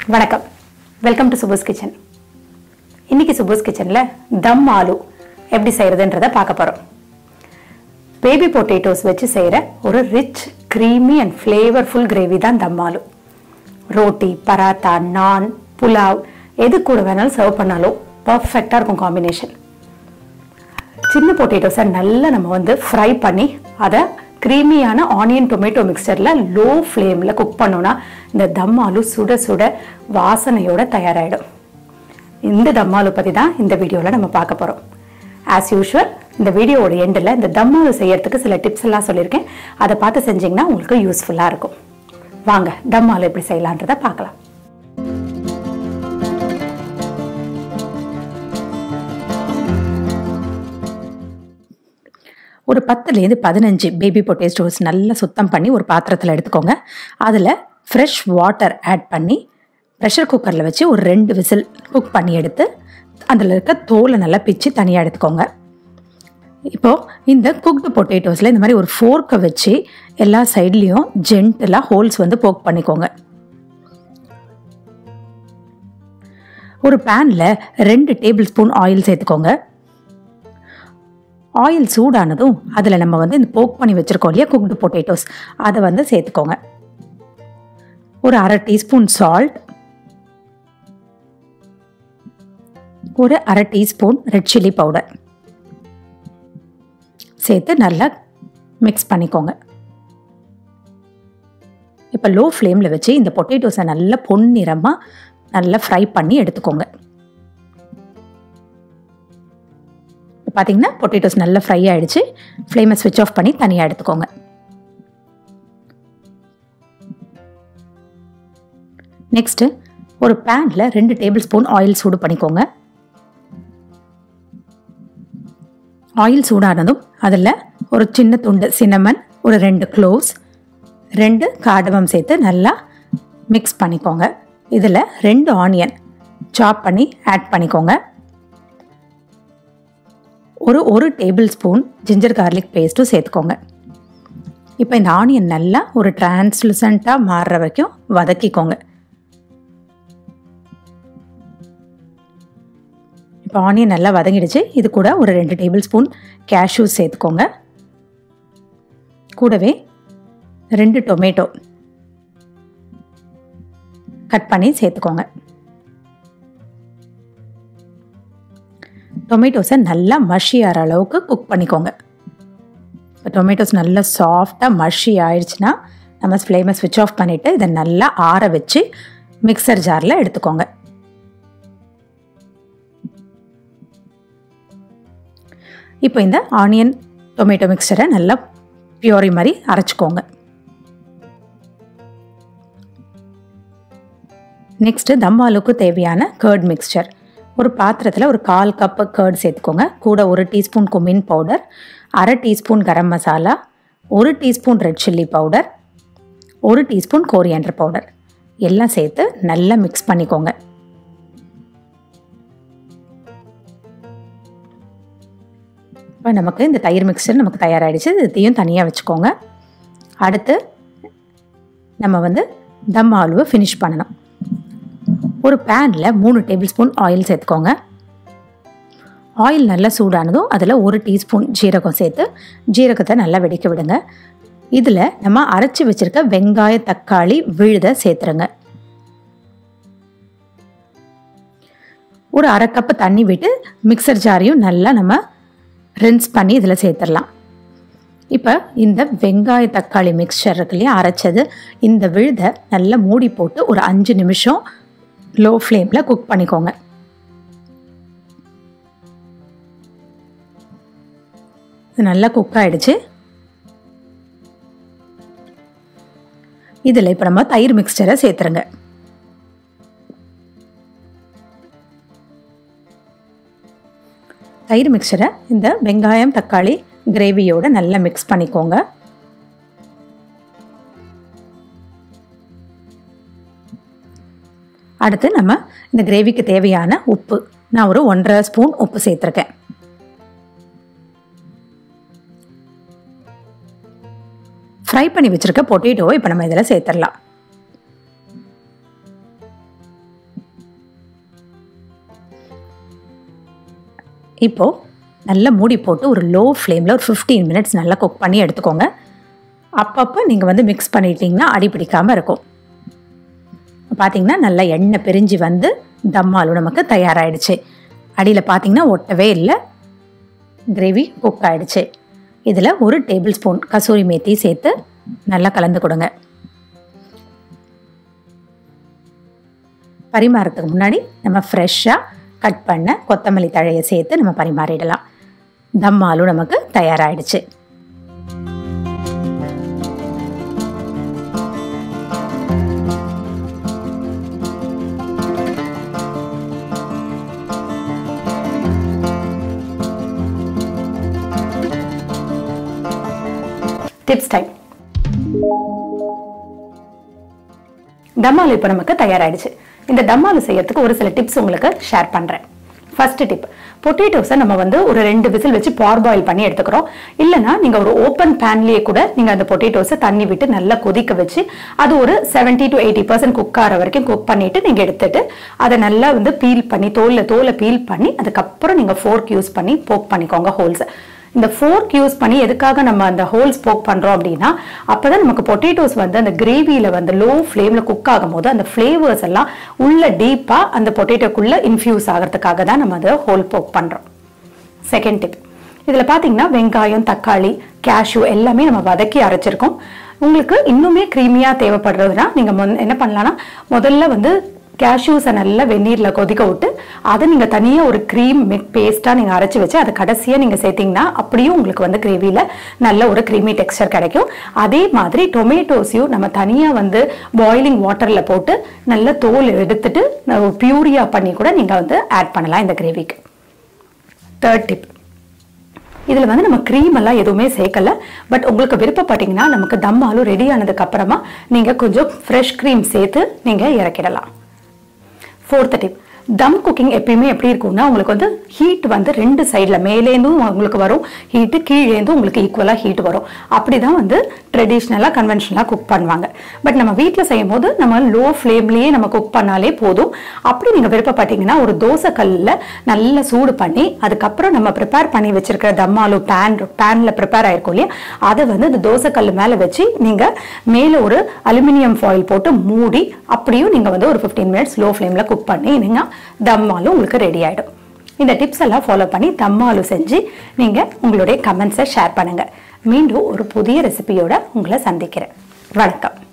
வணக்கம் welcome to சுபோஸ் kitchen இன்னைக்கு சுபோஸ் கிச்சனில் தம் ஆலு எப்படி செய்கிறதுன்றதை பார்க்க போகிறோம் பேபி பொட்டேட்டோஸ் வச்சு செய்கிற ஒரு rich creamy and flavourful gravy தான் தம் ஆலு ரோட்டி பராத்தா நான் புலாவ் எது கூட வேணாலும் சர்வ் பண்ணாலும் பர்ஃபெக்டாக இருக்கும் காம்பினேஷன் சின்ன பொட்டேட்டோஸை நல்லா நம்ம வந்து ஃப்ரை பண்ணி அதை க்ரீமியான ஆனியன் டொமேட்டோ மிக்சரில் லோ ஃப்ளேமில் குக் பண்ணோன்னா இந்த தம் ஆலு சுட சுட வாசனையோட தயாராகிடும் இந்த தம் ஆலு பற்றி தான் இந்த வீடியோவில் நம்ம பார்க்க போகிறோம் ஆஸ் யூஷுவல் இந்த வீடியோவோட எண்டில் இந்த தம் ஆலு செய்யறதுக்கு சில டிப்ஸ் எல்லாம் சொல்லியிருக்கேன் அதை பார்த்து செஞ்சிங்கன்னா உங்களுக்கு யூஸ்ஃபுல்லாக இருக்கும் வாங்க தம் ஆலு எப்படி செய்யலான்றதை பார்க்கலாம் ஒரு பத்துலேருந்து பதினஞ்சு பேபி பொட்டேட்டோஸ் நல்லா சுத்தம் பண்ணி ஒரு பாத்திரத்தில் எடுத்துக்கோங்க அதில் ஃப்ரெஷ் வாட்டர் ஆட் பண்ணி ப்ரெஷர் குக்கரில் வச்சு ஒரு ரெண்டு விசில் குக் பண்ணி எடுத்து அதில் இருக்க தோலை நல்லா பிச்சு தனியாக எடுத்துக்கோங்க இப்போது இந்த குக்டு பொட்டேட்டோஸில் இந்த மாதிரி ஒரு ஃபோர்க்கை வச்சு எல்லா சைட்லேயும் ஜென்டலாக ஹோல்ஸ் வந்து போக் பண்ணிக்கோங்க ஒரு பேனில் ரெண்டு டேபிள் ஸ்பூன் ஆயில் சேர்த்துக்கோங்க ஆயில் சூடானதும் அதில் நம்ம வந்து இந்த போக் பண்ணி வச்சுருக்கோம் இல்லையா குக்டு பொட்டேட்டோஸ் அதை வந்து சேர்த்துக்கோங்க ஒரு அரை டீஸ்பூன் சால்ட் ஒரு அரை டீஸ்பூன் ரெட் சில்லி பவுடர் சேர்த்து நல்லா மிக்ஸ் பண்ணிக்கோங்க இப்போ லோ ஃப்ளேமில் வச்சு இந்த பொட்டேட்டோஸை நல்லா பொன்னிறமாக நல்லா ஃப்ரை பண்ணி எடுத்துக்கோங்க பார்த்தீங்கன்னா பொட்டேட்டோஸ் நல்லா ஃப்ரை ஆகிடுச்சு ஃப்ளேமை ஸ்விட்ச் ஆஃப் பண்ணி தனியாக எடுத்துக்கோங்க நெக்ஸ்ட்டு ஒரு பேனில் ரெண்டு டேபிள் ஸ்பூன் ஆயில் சூடு பண்ணிக்கோங்க ஆயில் சூடானதும் அதில் ஒரு சின்ன துண்டு சின்னமன் ஒரு ரெண்டு க்ளோவ்ஸ் ரெண்டு காடமம் சேர்த்து நல்லா மிக்ஸ் பண்ணிக்கோங்க இதில் ரெண்டு ஆனியன் சாப் பண்ணி ஆட் பண்ணிக்கோங்க ஒரு ஒரு டேபிள் ஸ்பூன் ஜிஞ்சர் கார்லிக் பேஸ்ட்டும் சேர்த்துக்கோங்க இப்போ இந்த ஆனியன் நல்லா ஒரு டிரான்ஸ்லுசண்ட்டாக மாறுற வரைக்கும் வதக்கிக்கோங்க இப்போ ஆனியன் நல்லா வதங்கிடுச்சு இது கூட ஒரு ரெண்டு டேபிள் ஸ்பூன் கேஷ்யூ சேர்த்துக்கோங்க கூடவே ரெண்டு டொமேட்டோ கட் பண்ணி சேர்த்துக்கோங்க டொமேட்டோஸை நல்லா மஷி ஆகிற அளவுக்கு குக் பண்ணிக்கோங்க இப்போ டொமேட்டோஸ் நல்லா சாஃப்டாக மஷி ஆயிடுச்சுன்னா நம்ம ஃப்ளேமை ஸ்விட்ச் ஆஃப் பண்ணிவிட்டு இதை நல்லா ஆற வச்சு மிக்சர் ஜாரில் எடுத்துக்கோங்க இப்போ இந்த ஆனியன் டொமேட்டோ மிக்சரை நல்லா பியூரி மாதிரி அரைச்சிக்கோங்க நெக்ஸ்ட்டு தம்பாலுக்கு தேவையான கர்ட் மிக்சர் ஒரு பாத்திரத்தில் ஒரு கால் கப்பு கர்ட் சேர்த்துக்கோங்க கூட ஒரு டீஸ்பூன் குமின் பவுடர் அரை டீஸ்பூன் கரம் மசாலா ஒரு டீஸ்பூன் ரெட் சில்லி பவுடர் ஒரு டீஸ்பூன் கோரியண்டர் பவுடர் எல்லாம் சேர்த்து நல்லா மிக்ஸ் பண்ணிக்கோங்க இப்போ நமக்கு இந்த தயிர் மிக்சர் நமக்கு தயாராகிடுச்சு இதையும் தனியாக வச்சுக்கோங்க அடுத்து நம்ம வந்து தம் ஆலுவை ஃபினிஷ் பண்ணணும் ஒரு பேனில் மூணு டேபிள் ஸ்பூன் ஆயில் சேர்த்துக்கோங்க ஆயில் நல்லா சூடானதும் அதில் ஒரு டீஸ்பூன் ஜீரகம் சேர்த்து ஜீரகத்தை நல்லா வெடிக்க விடுங்க இதில் நம்ம அரைச்சி வச்சுருக்க வெங்காய தக்காளி விழுத சேர்த்துருங்க ஒரு அரை கப்பு தண்ணி விட்டு மிக்சர் ஜாரையும் நல்லா நம்ம ரின்ஸ் பண்ணி இதில் சேர்த்துடலாம் இப்போ இந்த வெங்காய தக்காளி மிக்சர் இருக்கு இல்லையா அரைச்சது இந்த விழுதை நல்லா மூடி போட்டு ஒரு அஞ்சு நிமிஷம் லோ ஃப்ளேமில் குக் பண்ணிக்கோங்க இது நல்லா குக் ஆகிடுச்சு இதில் இப்போ நம்ம தயிர் மிக்சரை சேர்த்துருங்க தயிர் மிக்சரை இந்த வெங்காயம் தக்காளி கிரேவியோட நல்லா மிக்ஸ் பண்ணிக்கோங்க அடுத்து நம்ம இந்த கிரேவிக்கு தேவையான உப்பு நான் ஒரு ஒன்றரை ஸ்பூன் உப்பு சேர்த்துருக்கேன் ஃப்ரை பண்ணி வச்சுருக்க பொட்டேட்டோவை இப்போ நம்ம இதில் சேர்த்துடலாம் இப்போது நல்லா மூடி போட்டு ஒரு லோ ஃப்ளேமில் ஒரு ஃபிஃப்டீன் மினிட்ஸ் நல்லா குக் பண்ணி எடுத்துக்கோங்க அப்பப்போ நீங்கள் வந்து மிக்ஸ் பண்ணிட்டீங்கன்னா அடி பிடிக்காமல் இருக்கும் பார்த்தீங்கன்னா நல்லா எண்ணெய் பிரிஞ்சு வந்து தம்மாலும் நமக்கு தயாராகிடுச்சு அடியில் பார்த்தீங்கன்னா ஒட்டவே இல்லை கிரேவி குக் ஆகிடுச்சு இதில் ஒரு டேபிள் ஸ்பூன் கசூரி மேத்தி சேர்த்து நல்லா கலந்து கொடுங்க பரிமாறத்துக்கு முன்னாடி நம்ம ஃப்ரெஷ்ஷாக கட் பண்ண கொத்தமல்லி தழையை சேர்த்து நம்ம பரிமாறிடலாம் தம் ஆலு நமக்கு தயாராகிடுச்சு டிப்ஸ் டைம் தம்மாலு இப்போ நமக்கு தயாராகிடுச்சு இந்த தம்மாலு செய்யறதுக்கு ஒரு சில டிப்ஸ் உங்களுக்கு ஷேர் பண்ணுறேன் ஃபர்ஸ்ட் டிப் பொட்டேட்டோஸை நம்ம வந்து ஒரு ரெண்டு விசில் வச்சு பார் பாயில் பண்ணி எடுத்துக்கிறோம் இல்லைனா நீங்கள் ஒரு ஓப்பன் பேன்லேயே கூட நீங்கள் அந்த பொட்டேட்டோஸை தண்ணி விட்டு நல்லா கொதிக்க வச்சு அது ஒரு seventy to eighty percent cook ஆகிற வரைக்கும் குக் பண்ணிட்டு நீங்கள் எடுத்துட்டு அதை நல்லா வந்து பீல் பண்ணி தோலில் தோலை பீல் பண்ணி அதுக்கப்புறம் நீங்கள் ஃபோர்க் யூஸ் பண்ணி போக் பண்ணிக்கோங்க ஹோல்ஸ் இந்த ஃபோர்க் யூஸ் பண்ணி எதுக்காக நம்ம அந்த ஹோல்ஸ் போக் பண்ணுறோம் அப்படின்னா அப்போ தான் நமக்கு பொட்டேட்டோஸ் வந்து அந்த கிரேவியில் வந்து லோ ஃப்ளேமில் குக் ஆகும்போது அந்த ஃப்ளேவர்ஸ் எல்லாம் உள்ள டீப்பாக அந்த பொட்டேட்டோக்குள்ளே இன்ஃப்யூஸ் ஆகிறதுக்காக தான் நம்ம அதை ஹோல் போக் பண்ணுறோம் செகண்ட் டிப் இதில் பார்த்தீங்கன்னா வெங்காயம் தக்காளி கேஷ்யூ எல்லாமே நம்ம வதக்கி அரைச்சிருக்கோம் உங்களுக்கு இன்னுமே க்ரீமியாக தேவைப்படுறதுனா நீங்கள் என்ன பண்ணலாம்னா முதல்ல வந்து கேஷ்யூஸை நல்லா வெந்நீரில் கொதிக்க விட்டு அதை நீங்கள் தனியாக ஒரு க்ரீம் மிக் பேஸ்ட்டாக நீங்கள் அரைச்சி வச்சு அதை கடைசியாக நீங்கள் சேர்த்திங்கன்னா அப்படியும் உங்களுக்கு வந்து கிரேவியில் நல்ல ஒரு க்ரீமி டெக்ஸ்டர் கிடைக்கும் அதே மாதிரி டொமேட்டோஸையும் நம்ம தனியாக வந்து பாயிலிங் வாட்டரில் போட்டு நல்ல தோல் எடுத்துட்டு பியூரியா பண்ணி கூட நீங்கள் வந்து ஆட் பண்ணலாம் இந்த கிரேவிக்கு தேர்ட் டிப் இதில் வந்து நம்ம க்ரீம் எல்லாம் எதுவுமே சேர்க்கல பட் உங்களுக்கு விருப்பப்பட்டீங்கன்னா நமக்கு தம் ஆலு ரெடி ஆனதுக்கு அப்புறமா நீங்கள் கொஞ்சம் ஃப்ரெஷ் க்ரீம் சேர்த்து நீங்கள் இறக்கிடலாம் ஃபோர்த் டிப் தம் குக்கிங் எப்பயுமே எப்படி இருக்கும்னா உங்களுக்கு வந்து ஹீட் வந்து ரெண்டு சைடில் மேலேருந்தும் உங்களுக்கு வரும் ஹீட்டு கீழேருந்தும் உங்களுக்கு ஈக்குவலாக ஹீட் வரும் அப்படி தான் வந்து ட்ரெடிஷ்னலாக கன்வென்ஷனலாக குக் பண்ணுவாங்க பட் நம்ம வீட்டில் செய்யும் போது நம்ம லோ ஃப்ளேம்லேயே நம்ம குக் பண்ணாலே போதும் அப்படி நீங்கள் விருப்பப்பட்டீங்கன்னா ஒரு தோசை கல்லில் நல்லா சூடு பண்ணி அதுக்கப்புறம் நம்ம ப்ரிப்பேர் பண்ணி வச்சிருக்கிற தம்மாலு பேன் பேனில் ப்ரிப்பேர் ஆயிருக்கும் இல்லையா அதை வந்து இந்த தோசை கல் மேலே வச்சு நீங்கள் மேலே ஒரு அலுமினியம் ஃபாயில் போட்டு மூடி அப்படியும் நீங்கள் வந்து ஒரு ஃபிஃப்டீன் மினிட்ஸ் லோ ஃப்ளேமில் குக் பண்ணி நீங்கள் தம்மாலும் உங்களுக்கு ரெடி ஆகிடும் இந்த டிப்ஸ் எல்லாம் ஃபாலோ பண்ணி தம்மாலு செஞ்சு நீங்கள் உங்களுடைய கமெண்ட்ஸை ஷேர் பண்ணுங்கள் மீண்டும் ஒரு புதிய ரெசிபியோட உங்களை சந்திக்கிறேன் வணக்கம்